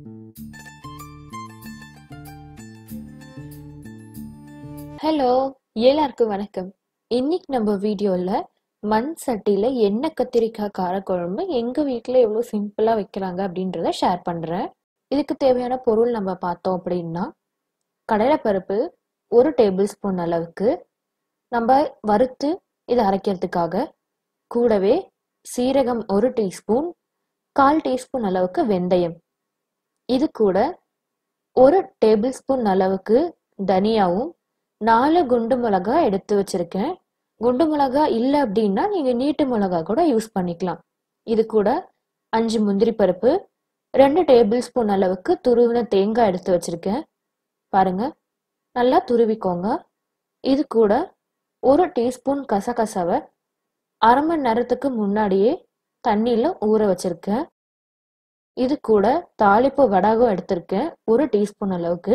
hello எல்லாருக்கும் வணக்கம் இன்னைக்கு நம்ம வீடியோல மண் சட்டியில எண்ணெய் கத்திரிக்காய் காரக்குழம்பு எங்க வீட்ல எவ்வளவு சிம்பிளா வைக்கிறாங்க அப்படின்றத ஷேர் பண்றேன் இதுக்கு தேவையான பொருள் நம்ம பார்த்தோம் அப்படின்னா கடலைப்பருப்பு ஒரு டேபிள் ஸ்பூன் அளவுக்கு நம்ம வறுத்து இதை அரைக்கிறதுக்காக கூடவே சீரகம் ஒரு டீஸ்பூன் கால் டீஸ்பூன் அளவுக்கு வெந்தயம் இது கூட ஒரு டேபிள் ஸ்பூன் அளவுக்கு தனியாவும் நாலு குண்டு மிளகா எடுத்து வச்சிருக்கேன் குண்டு மிளகா இல்லை அப்படின்னா நீங்க நீட்டு மிளகா கூட யூஸ் பண்ணிக்கலாம் இது கூட அஞ்சு முந்திரி பருப்பு ரெண்டு டேபிள் ஸ்பூன் அளவுக்கு துருவின தேங்காய் எடுத்து வச்சிருக்கேன் பாருங்க நல்லா துருவிக்கோங்க இது கூட ஒரு டீஸ்பூன் கசகசாவை அரை மணி நேரத்துக்கு முன்னாடியே தண்ணியில ஊற வச்சிருக்கேன் இது கூட தாளிப்பு வடகம் எடுத்திருக்கேன் ஒரு டீஸ்பூன் அளவுக்கு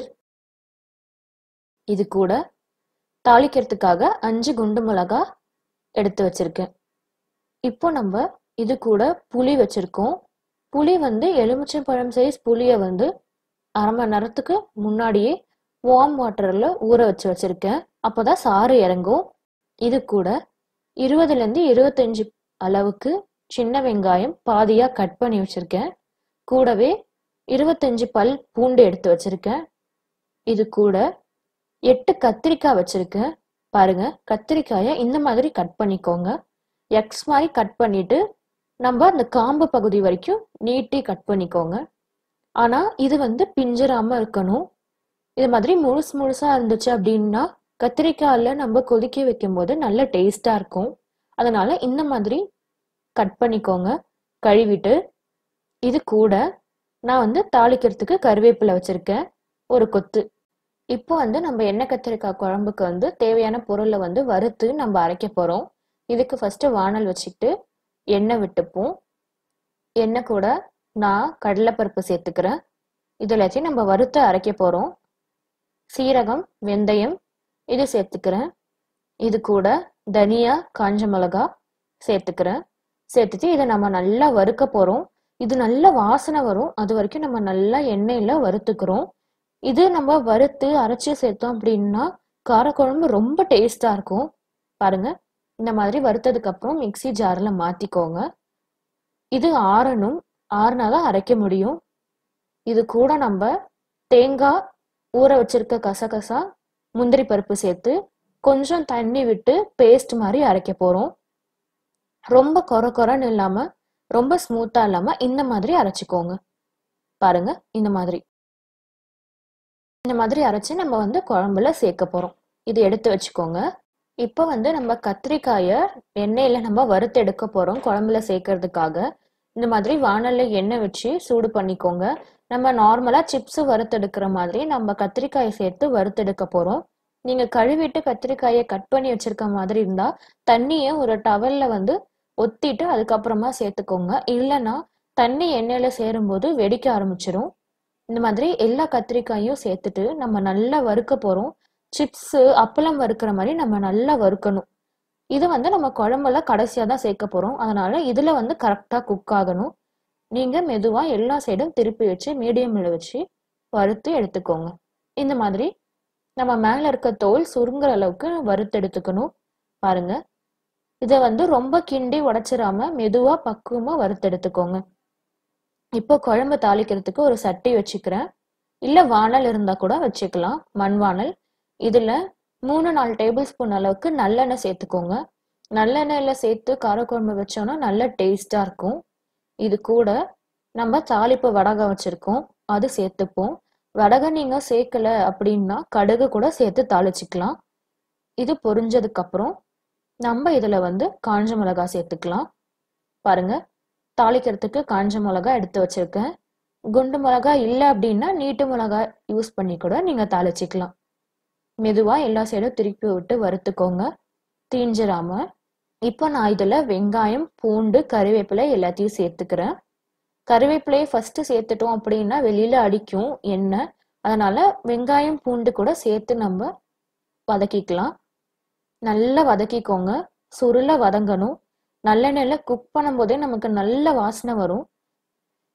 இது கூட தாளிக்கிறதுக்காக அஞ்சு குண்டு மிளகா எடுத்து வச்சிருக்கேன் இப்போ நம்ம இது கூட புளி வச்சிருக்கோம் புளி வந்து எலுமிச்சம்பழம் சைஸ் புளியை வந்து அரை மணி நேரத்துக்கு முன்னாடியே வார்ம் வாட்டர்ல ஊற வச்சு வச்சிருக்கேன் அப்போதான் சாறு இறங்கும் இது கூட இருபதுல இருந்து இருபத்தஞ்சு அளவுக்கு சின்ன வெங்காயம் பாதியா கட் பண்ணி வச்சிருக்கேன் கூடவே இருபத்தஞ்சு பல் பூண்டு எடுத்து வச்சிருக்கேன் இது கூட எட்டு கத்திரிக்காய் வச்சிருக்கேன் பாருங்க கத்திரிக்காயை இந்த மாதிரி கட் பண்ணிக்கோங்க எக்ஸ் மாதிரி கட் பண்ணிட்டு நம்ம அந்த காம்பு பகுதி வரைக்கும் நீட்டி கட் பண்ணிக்கோங்க ஆனா இது வந்து பிஞ்சிராம இருக்கணும் இது மாதிரி முழுசு முழுசா இருந்துச்சு அப்படின்னா கத்திரிக்காயில நம்ம கொதிக்க வைக்கும் போது நல்ல டேஸ்டா இருக்கும் அதனால இந்த மாதிரி கட் பண்ணிக்கோங்க கழுவிட்டு இது கூட நான் வந்து தாளிக்கிறதுக்கு கருவேப்பிலை வச்சிருக்கேன் ஒரு கொத்து இப்போ வந்து நம்ம எண்ணெய் கத்திரிக்காய் குழம்புக்கு வந்து தேவையான பொருளை வந்து வறுத்து நம்ம அரைக்க போறோம் இதுக்கு ஃபர்ஸ்ட் வானல் வச்சுக்கிட்டு எண்ணெய் விட்டுப்போம் எண்ணெய் கூட நான் கடலைப்பருப்பு சேர்த்துக்கிறேன் இது எல்லாத்தையும் நம்ம வறுத்து அரைக்க போறோம் சீரகம் வெந்தயம் இது சேர்த்துக்கிறேன் இது கூட தனியா காஞ்ச மிளகா சேர்த்துக்கிறேன் சேர்த்துட்டு இதை நம்ம நல்லா வறுக்க போறோம் இது நல்ல வாசனை வரும் அது வரைக்கும் நம்ம நல்லா எண்ணெயில வறுத்துக்கிறோம் இது நம்ம வறுத்து அரைச்சி சேர்த்தோம் அப்படின்னா காரக்குழம்பு ரொம்ப டேஸ்டா இருக்கும் பாருங்க இந்த மாதிரி வறுத்ததுக்கு அப்புறம் மிக்சி ஜார்ல மாத்திக்கோங்க இது ஆறணும் ஆறுனாதான் அரைக்க முடியும் இது கூட நம்ம தேங்காய் ஊற வச்சிருக்க கசகசா முந்திரி பருப்பு சேர்த்து கொஞ்சம் தண்ணி விட்டு பேஸ்ட் மாதிரி அரைக்க போறோம் ரொம்ப கொர கொரன்னு இல்லாம ரொம்ப ஸ்மூத்தா இல்லாம இந்த மாதிரி அரைச்சிக்கோங்க பாருங்க இந்த மாதிரி இந்த மாதிரி அரைச்சு நம்ம வந்து குழம்புல சேர்க்க போறோம் இது எடுத்து வச்சுக்கோங்க இப்போ வந்து நம்ம கத்திரிக்காய எண்ணெயில நம்ம வறுத்து எடுக்க போறோம் குழம்புல சேர்க்கறதுக்காக இந்த மாதிரி வானல்ல எண்ணெய் வச்சு சூடு பண்ணிக்கோங்க நம்ம நார்மலா சிப்ஸ் வறுத்தெடுக்கிற மாதிரி நம்ம கத்திரிக்காயை சேர்த்து வறுத்தெடுக்க போறோம் நீங்க கழுவிட்டு கத்திரிக்காயை கட் பண்ணி வச்சிருக்க மாதிரி இருந்தா தண்ணியை ஒரு டவல்ல வந்து ஒத்திட்டு அதுக்கப்புறமா சேர்த்துக்கோங்க இல்லைன்னா தண்ணி எண்ணெயில சேரும்போது வெடிக்க ஆரம்பிச்சிடும் இந்த மாதிரி எல்லா கத்திரிக்காயும் சேர்த்துட்டு நம்ம நல்லா வறுக்க போறோம் சிப்ஸ் அப்பளம் வறுக்கிற மாதிரி நம்ம நல்லா வறுக்கணும் இது வந்து நம்ம குழம்புல கடைசியா தான் சேர்க்க போறோம் அதனால இதுல வந்து கரெக்டா குக் ஆகணும் நீங்க மெதுவா எல்லா சைடும் திருப்பி வச்சு மீடியம்ல வச்சு வறுத்து எடுத்துக்கோங்க இந்த மாதிரி நம்ம மேல இருக்க தோல் சுருங்குற அளவுக்கு வறுத்து எடுத்துக்கணும் பாருங்க இதை வந்து ரொம்ப கிண்டி உடைச்சிடாம மெதுவா பக்குவமா வறுத்து எடுத்துக்கோங்க இப்போ குழம்பு தாளிக்கிறதுக்கு ஒரு சட்டி வச்சுக்கிறேன் இல்ல வானல் இருந்தா கூட வச்சுக்கலாம் மண் வானல் இதுல மூணு நாலு டேபிள் ஸ்பூன் அளவுக்கு நல்லெண்ணெய் சேர்த்துக்கோங்க நல்லெண்ணெயில சேர்த்து காரக்குழம்பு வச்சோம்னா நல்ல டேஸ்டா இருக்கும் இது கூட நம்ம தாளிப்பு வடகம் வச்சிருக்கோம் அது சேர்த்துப்போம் வடகம் நீங்க சேர்க்கல அப்படின்னா கடுகு கூட சேர்த்து தாளிச்சுக்கலாம் இது பொரிஞ்சதுக்கு அப்புறம் நம்ம இதுல வந்து காஞ்ச மிளகாய் சேர்த்துக்கலாம் பாருங்க தாளிக்கிறதுக்கு காஞ்ச மிளகா எடுத்து வச்சிருக்கேன் குண்டு மிளகா இல்லை அப்படின்னா நீட்டு மிளகா யூஸ் பண்ணி கூட நீங்க தாளிச்சுக்கலாம் மெதுவா எல்லா சைடும் திருப்பி விட்டு வறுத்துக்கோங்க தீஞ்சிராம இப்போ நான் இதுல வெங்காயம் பூண்டு கருவேப்பிலை எல்லாத்தையும் சேர்த்துக்கிறேன் கருவேப்பிலையை ஃபர்ஸ்ட் சேர்த்துட்டோம் அப்படின்னா வெளியில அடிக்கும் எண்ணெய் அதனால வெங்காயம் பூண்டு கூட சேர்த்து நம்ம வதக்கிக்கலாம் நல்லா வதக்கிக்கோங்க சுருள வதங்கணும் நல்லெண்ணெயில குக் பண்ணும்போதே நமக்கு நல்ல வாசனை வரும்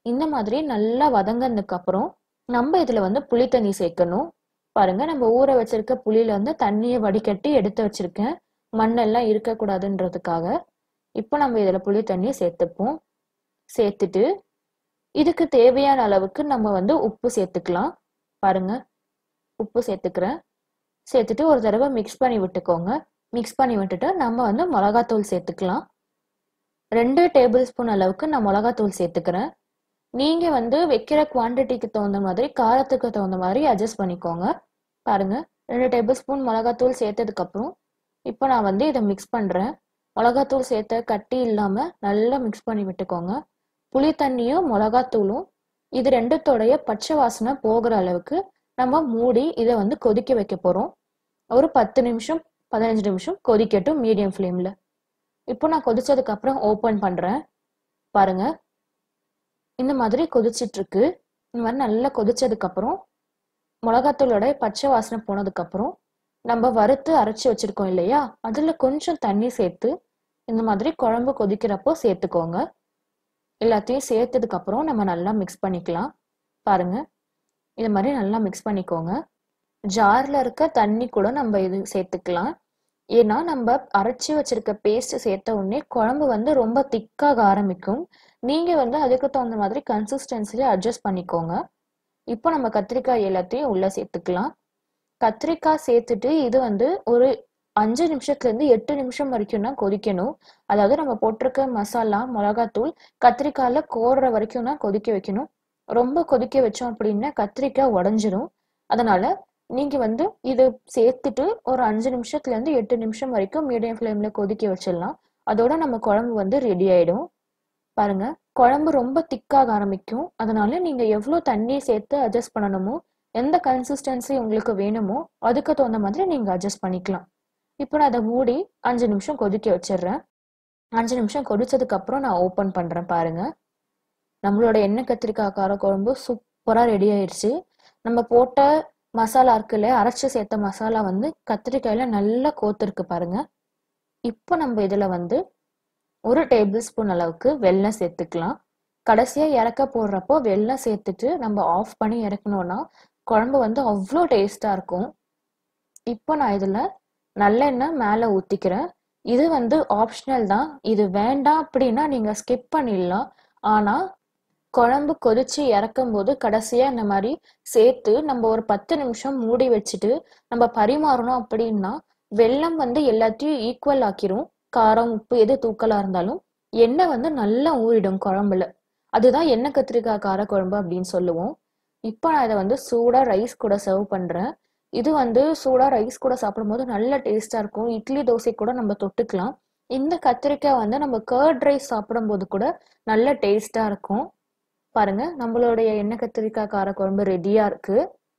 இந்த மாதிரி நல்லா வதங்கினதுக்கு அப்புறம் நம்ம இதுல வந்து புளி தண்ணி சேர்க்கணும் பாருங்க நம்ம ஊற வச்சிருக்க புளியில வந்து தண்ணியை வடிகட்டி எடுத்து வச்சிருக்கேன் மண்ணெல்லாம் இருக்கக்கூடாதுன்றதுக்காக இப்போ நம்ம இதுல புளி தண்ணியை சேர்த்துப்போம் சேர்த்துட்டு இதுக்கு தேவையான அளவுக்கு நம்ம வந்து உப்பு சேர்த்துக்கலாம் பாருங்க உப்பு சேர்த்துக்கிறேன் சேர்த்துட்டு ஒரு தடவை மிக்ஸ் பண்ணி விட்டுக்கோங்க மிக்ஸ் பண்ணி விட்டுட்டு நம்ம வந்து மிளகாத்தூள் சேர்த்துக்கலாம் ரெண்டு டேபிள் ஸ்பூன் அளவுக்கு நான் மிளகாத்தூள் சேர்த்துக்கிறேன் நீங்க வந்து வைக்கிற குவான்டிட்டிக்கு தகுந்த மாதிரி காரத்துக்கு தகுந்த மாதிரி அட்ஜஸ்ட் பண்ணிக்கோங்க பாருங்க ரெண்டு டேபிள் ஸ்பூன் மிளகாத்தூள் சேர்த்ததுக்கு அப்புறம் இப்போ நான் வந்து இதை மிக்ஸ் பண்றேன் மிளகாத்தூள் சேர்த்த கட்டி இல்லாம நல்லா மிக்ஸ் பண்ணி விட்டுக்கோங்க புளி தண்ணியும் மிளகாத்தூளும் இது ரெண்டுத்தோடைய பச்சை வாசனை போகிற அளவுக்கு நம்ம மூடி இதை வந்து கொதிக்க வைக்க போறோம் ஒரு பத்து நிமிஷம் பதினஞ்சு நிமிஷம் கொதிக்கட்டும் மீடியம் ஃப்ளேம்ல இப்போ நான் கொதிச்சதுக்கு அப்புறம் ஓப்பன் பண்றேன் பாருங்க இந்த மாதிரி கொதிச்சிட்டு இருக்கு இந்த மாதிரி நல்லா கொதிச்சதுக்கு அப்புறம் மிளகாத்தூளோட பச்சை வாசனை போனதுக்கு அப்புறம் நம்ம வறுத்து அரைச்சி வச்சிருக்கோம் இல்லையா அதுல கொஞ்சம் தண்ணி சேர்த்து இந்த மாதிரி குழம்பு கொதிக்கிறப்போ சேர்த்துக்கோங்க எல்லாத்தையும் சேர்த்ததுக்கு அப்புறம் நம்ம நல்லா மிக்ஸ் பண்ணிக்கலாம் பாருங்க இது மாதிரி நல்லா மிக்ஸ் பண்ணிக்கோங்க ஜார்ல இருக்க தண்ணி கூட நம்ம இது சேர்த்துக்கலாம் ஏன்னா நம்ம அரைச்சி வச்சிருக்க பேஸ்ட் சேர்த்த உடனே குழம்பு வந்து ரொம்ப திக்காக ஆரம்பிக்கும் நீங்க வந்து அதுக்கு தகுந்த மாதிரி கன்சிஸ்டன்சில அட்ஜஸ்ட் பண்ணிக்கோங்க இப்போ நம்ம கத்திரிக்காய் எல்லாத்தையும் உள்ள சேர்த்துக்கலாம் கத்திரிக்காய் சேர்த்துட்டு இது வந்து ஒரு அஞ்சு நிமிஷத்துல இருந்து எட்டு நிமிஷம் வரைக்கும் தான் கொதிக்கணும் அதாவது நம்ம போட்டிருக்க மசாலா மிளகாத்தூள் கத்திரிக்காயில கோடுற வரைக்கும் தான் கொதிக்க வைக்கணும் ரொம்ப கொதிக்க வச்சோம் அப்படின்னா கத்திரிக்காய் உடஞ்சிரும் அதனால நீங்க வந்து இது சேர்த்துட்டு ஒரு அஞ்சு நிமிஷத்துல இருந்து எட்டு நிமிஷம் வரைக்கும் மீடியம் ஃப்ளேம்ல கொதிக்க வச்சிடலாம் அதோட நம்ம குழம்பு வந்து ரெடி ஆயிடும் பாருங்க குழம்பு ரொம்ப திக்காக ஆரம்பிக்கும் அதனால நீங்க எவ்வளவு தண்ணி சேர்த்து அட்ஜஸ்ட் பண்ணணுமோ எந்த கன்சிஸ்டன்சி உங்களுக்கு வேணுமோ அதுக்கு தகுந்த மாதிரி நீங்க அட்ஜஸ்ட் பண்ணிக்கலாம் இப்போ நான் அதை மூடி அஞ்சு நிமிஷம் கொதிக்க வச்சிடுறேன் அஞ்சு நிமிஷம் கொதிச்சதுக்கு அப்புறம் நான் ஓப்பன் பண்றேன் பாருங்க நம்மளோட எண்ணெய் கத்திரிக்காய் கார குழம்பு சூப்பரா ரெடி ஆயிடுச்சு நம்ம போட்ட மசாலா இருக்குல்ல அரைச்சு சேர்த்த மசாலா வந்து கத்திரிக்காயில நல்லா கோத்துருக்கு பாருங்க இப்போ நம்ம இதுல வந்து ஒரு டேபிள் ஸ்பூன் அளவுக்கு வெல்லம் சேர்த்துக்கலாம் கடைசியா இறக்க போடுறப்போ வெல்லம் சேர்த்துட்டு நம்ம ஆஃப் பண்ணி இறக்கணும்னா குழம்பு வந்து அவ்வளோ டேஸ்டா இருக்கும் இப்போ நான் இதுல நல்லெண்ணெய் மேலே ஊத்திக்கிறேன் இது வந்து ஆப்ஷனல் தான் இது வேண்டாம் அப்படின்னா நீங்க ஸ்கிப் பண்ணிடலாம் ஆனா குழம்பு கொதிச்சு இறக்கும் போது கடைசியா இந்த மாதிரி சேர்த்து நம்ம ஒரு பத்து நிமிஷம் மூடி வச்சுட்டு நம்ம பரிமாறணும் அப்படின்னா வெல்லம் வந்து எல்லாத்தையும் ஈக்குவல் ஆக்கிரும் காரம் உப்பு எது தூக்கலா இருந்தாலும் எண்ணெய் வந்து நல்லா ஊறிடும் குழம்புல அதுதான் எண்ணெய் கத்திரிக்காய் கார குழம்பு அப்படின்னு சொல்லுவோம் இப்போ நான் இதை வந்து சூடா ரைஸ் கூட சர்வ் பண்றேன் இது வந்து சூடா ரைஸ் கூட சாப்பிடும்போது நல்ல டேஸ்டா இருக்கும் இட்லி தோசை கூட நம்ம தொட்டுக்கலாம் இந்த கத்திரிக்காய் வந்து நம்ம கர்ட் ரைஸ் சாப்பிடும்போது கூட நல்ல டேஸ்டா இருக்கும் பாருங்க நம்மளுடைய எண்ணெய் கத்திரிக்காய் கார குழம்பு ரெடியா இருக்கு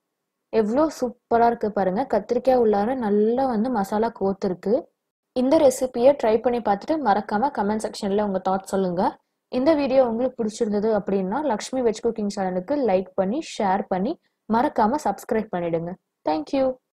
எவ்வளோ சூப்பரா இருக்கு பாருங்க கத்திரிக்காய் உள்ளார நல்லா வந்து மசாலா கோத்துருக்கு இந்த ரெசிபியை ட்ரை பண்ணி பார்த்துட்டு மறக்காம கமெண்ட் செக்ஷன்ல உங்க தாட் சொல்லுங்க இந்த வீடியோ உங்களுக்கு பிடிச்சிருந்தது அப்படின்னா லக்ஷ்மி வெஜ் குக்கிங் சேனலுக்கு லைக் பண்ணி ஷேர் பண்ணி மறக்காம சப்ஸ்கிரைப் பண்ணிடுங்க தேங்க்யூ